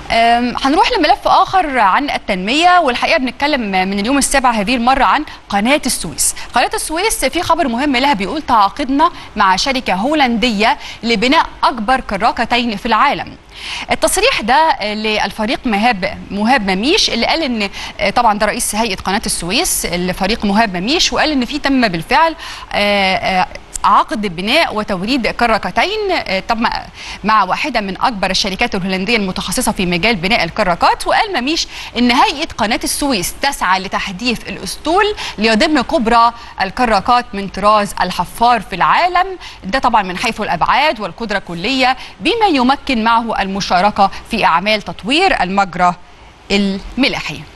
أم، هنروح لملف اخر عن التنميه والحقيقه بنتكلم من اليوم السابع هذه المره عن قناه السويس. قناه السويس في خبر مهم لها بيقول تعاقدنا مع شركه هولنديه لبناء اكبر كراكتين في العالم. التصريح ده للفريق مهاب مهاب مميش اللي قال ان طبعا ده رئيس هيئه قناه السويس الفريق مهاب مميش وقال ان في تم بالفعل آه، آه، عقد بناء وتوريد كراكتين آه، طب مع- مع واحده من اكبر الشركات الهولنديه المتخصصه في مجال بناء الكراكات وقال مميش ان هيئه قناه السويس تسعى لتحديث الاسطول ليضم كبرى الكراكات من طراز الحفار في العالم ده طبعا من حيث الابعاد والقدره الكليه بما يمكن معه المشاركه في اعمال تطوير المجرى الملاحي